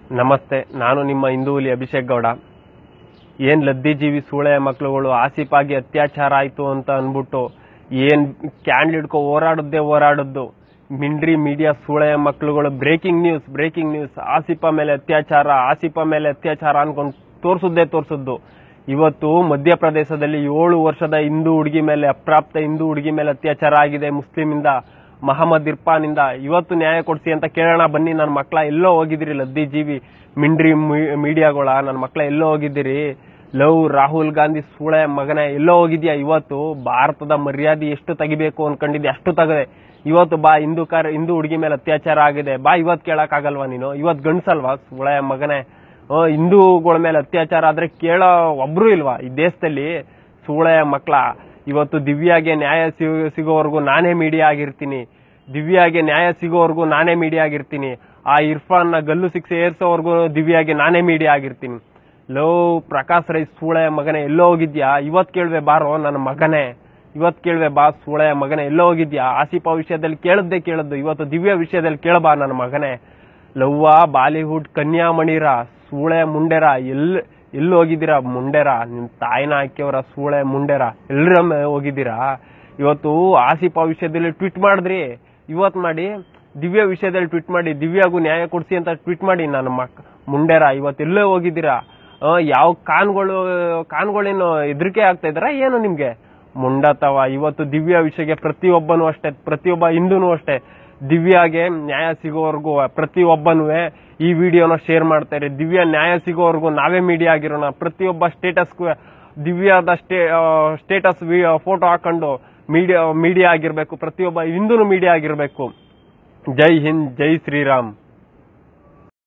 ನಮಸ್ತೆ ನಾನು ನಿಮ್ಮ ಹಿಂದೂ ಹುಲಿ ಅಭಿಷೇಕ್ ಗೌಡ ಏನ್ ಲದ್ದಿಜೀವಿ ಸೂಳೆ ಮಕ್ಳುಗಳು ಆಸಿಫಾಗಿ ಅತ್ಯಾಚಾರ ಆಯ್ತು ಅಂತ ಅನ್ಬಿಟ್ಟು ಏನ್ ಕ್ಯಾಂಡ್ಲ್ ಹಿಡ್ಕೊ ಹೋರಾಡದ್ದೇ ಹೋರಾಡದ್ದು ಮಿಂಡ್ರಿ ಮೀಡಿಯಾ ಸೂಳೆ ಮಕ್ಳುಗಳು breaking news breaking news Asifa ಮೇಲೆ ಅತ್ಯಾಚಾರ ಆಸಿಫಾ ಮೇಲೆ ಅತ್ಯಾಚಾರ ಅನ್ಕೊಂಡು ತೋರ್ಸುದ್ದೇ ತೋರ್ಸುದ್ದು ಇವತ್ತು ಮಧ್ಯಪ್ರದೇಶದಲ್ಲಿ ಏಳು ವರ್ಷದ ಹಿಂದೂ ಹುಡುಗಿ ಮೇಲೆ ಅಪ್ರಾಪ್ತ ಹಿಂದೂ ಹುಡುಗಿ ಮೇಲೆ ಅತ್ಯಾಚಾರ ಆಗಿದೆ ಮುಸ್ಲಿಮಿಂದ ಮಹಮ್ಮದ್ ಇರ್ಫಾನ್ ಇಂದ ಇವತ್ತು ನ್ಯಾಯ ಕೊಡ್ಸಿ ಅಂತ ಕೇಳೋಣ ಬನ್ನಿ ನನ್ನ ಮಕ್ಳ ಎಲ್ಲೋ ಹೋಗಿದ್ದೀರಿ ಲದ್ದಿ ಜೀವಿ ಮಿಂಡ್ರಿ ಮೀಡಿಯಾಗಳ ನನ್ನ ಮಕ್ಳ ಎಲ್ಲೋ ಹೋಗಿದ್ದೀರಿ ಲವ್ ರಾಹುಲ್ ಗಾಂಧಿ ಸೂಳೆ ಮಗನೇ ಎಲ್ಲೋ ಹೋಗಿದ್ಯಾ ಇವತ್ತು ಭಾರತದ ಮರ್ಯಾದೆ ಎಷ್ಟು ತೆಗಿಬೇಕು ಅನ್ಕೊಂಡಿದ್ದೆ ಅಷ್ಟು ತಗದೆ ಇವತ್ತು ಬಾ ಹಿಂದೂ ಕಾರ್ ಹಿಂದೂ ಹುಡುಗಿ ಮೇಲೆ ಅತ್ಯಾಚಾರ ಆಗಿದೆ ಬಾ ಇವತ್ತು ಕೇಳಕ್ ಆಗಲ್ವಾ ನೀನು ಇವತ್ತು ಗಂಡ್ಸಲ್ವಾ ಸೂಳೆ ಮಗನೇ ಆ, ಹಿಂದೂಗಳ ಮೇಲೆ ಅತ್ಯಾಚಾರ ಆದ್ರೆ ಕೇಳೋ ಒಬ್ರು ಇಲ್ವಾ ಈ ದೇಶದಲ್ಲಿ ಸೂಳೆ ಮಕ್ಳ ಇವತ್ತು ದಿವ್ಯಾಗೆ ನ್ಯಾಯ ಸಿಗೋ- ಸಿಗೋವರೆಗೂ ನಾನೇ ಮೀಡಿಯಾ ಆಗಿರ್ತೀನಿ ದಿವ್ಯಾಗೆ ನ್ಯಾಯ ಸಿಗೋವರೆಗೂ ನಾನೇ ಮೀಡಿಯಾ ಆಗಿರ್ತೀನಿ ಆ ಇರ್ಫಾನ್ ನ ಗಲ್ಲು ಶಿಕ್ಷೆ ಏರ್ಸೋವರೆಗೂ ದಿವ್ಯಾಗೆ ನಾನೇ ಮೀಡಿಯಾ ಆಗಿರ್ತೀನಿ ಲೋ ಪ್ರಕಾಶ್ ರೈ ಸೂಳೆ ಮಗನೇ ಎಲ್ಲೋ ಹೋಗಿದ್ಯಾ ಇವತ್ ಕೇಳ್ವೆ ಬಾರೋ ನನ್ನ ಮಗನೇ ಇವತ್ ಕೇಳ್ವೆ ಬಾ ಸೂಳೆ ಮಗನೇ ಎಲ್ಲೋ ಹೋಗಿದ್ಯಾ ಆಸಿಫಾ ವಿಷಯದಲ್ಲಿ ಕೇಳದ್ದೇ ಕೇಳದ್ದು ಇವತ್ತು ದಿವ್ಯ ವಿಷಯದಲ್ಲಿ ಕೇಳಬಾ ನನ್ನ ಮಗನೇ ಲವ್ವ ಬಾಲಿವುಡ್ ಕನ್ಯಾಮಣಿರ ಸೂಳೆ ಮುಂಡೆರ ಎಲ್ ಎಲ್ಲಿ ಹೋಗಿದ್ದೀರಾ ಮುಂಡೆರ ನಿಮ್ ತಾಯಿನ ಹಾಕ್ಯವರ ಸೂಳೆ ಮುಂಡೆರ ಎಲ್ರ ಹೋಗಿದ್ದೀರಾ ಇವತ್ತು ಆಸಿಫಾ ವಿಷಯದಲ್ಲಿ ಟ್ವೀಟ್ ಮಾಡಿದ್ರಿ ಇವತ್ ಮಾಡಿ ದಿವ್ಯ ವಿಷಯದಲ್ಲಿ ಟ್ವೀಟ್ ಮಾಡಿ ದಿವ್ಯಾಗೂ ನ್ಯಾಯ ಕೊಡ್ಸಿ ಅಂತ ಟ್ವೀಟ್ ಮಾಡಿ ನನ್ನ ಮಕ್ ಮುಂಡೆರ ಇವತ್ತೆಲ್ಲೇ ಹೋಗಿದ್ದೀರಾ ಆ, ಯಾವ ಕಾನ್ಗಳು ಕಾನ್ಗಳೇನು ಹೆದರಿಕೆ ಆಗ್ತಾ ಇದಾರ ಏನು ನಿಮ್ಗೆ ಮುಂಡತವ ಇವತ್ತು ದಿವ್ಯ ವಿಷಯಕ್ಕೆ ಪ್ರತಿಯೊಬ್ಬನು ಅಷ್ಟೇ ಪ್ರತಿಯೊಬ್ಬ ಹಿಂದೂನು ಅಷ್ಟೇ ದಿವ್ಯಾಗೆ ನ್ಯಾಯ ಸಿಗೋವರೆಗೂ ಪ್ರತಿಯೊಬ್ಬನೂ ಈ ವಿಡಿಯೋನ ಶೇರ್ ಮಾಡ್ತಾರೆ ದಿವ್ಯ ನ್ಯಾಯ ಸಿಗೋವರೆಗೂ ನಾವೇ ಮೀಡಿಯಾ ಆಗಿರೋಣ ಪ್ರತಿಯೊಬ್ಬ ಸ್ಟೇಟಸ್ಗೂ ದಿವ್ಯಾದ ಸ್ಟೇ ಸ್ಟೇಟಸ್ ಫೋಟೋ ಹಾಕೊಂಡು ಮೀಡಿಯಾ ಮೀಡಿಯಾ ಆಗಿರ್ಬೇಕು ಪ್ರತಿಯೊಬ್ಬ ಹಿಂದೂನು ಮೀಡಿಯಾ ಆಗಿರ್ಬೇಕು ಜೈ ಹಿಂದ್ ಜೈ ಶ್ರೀರಾಮ್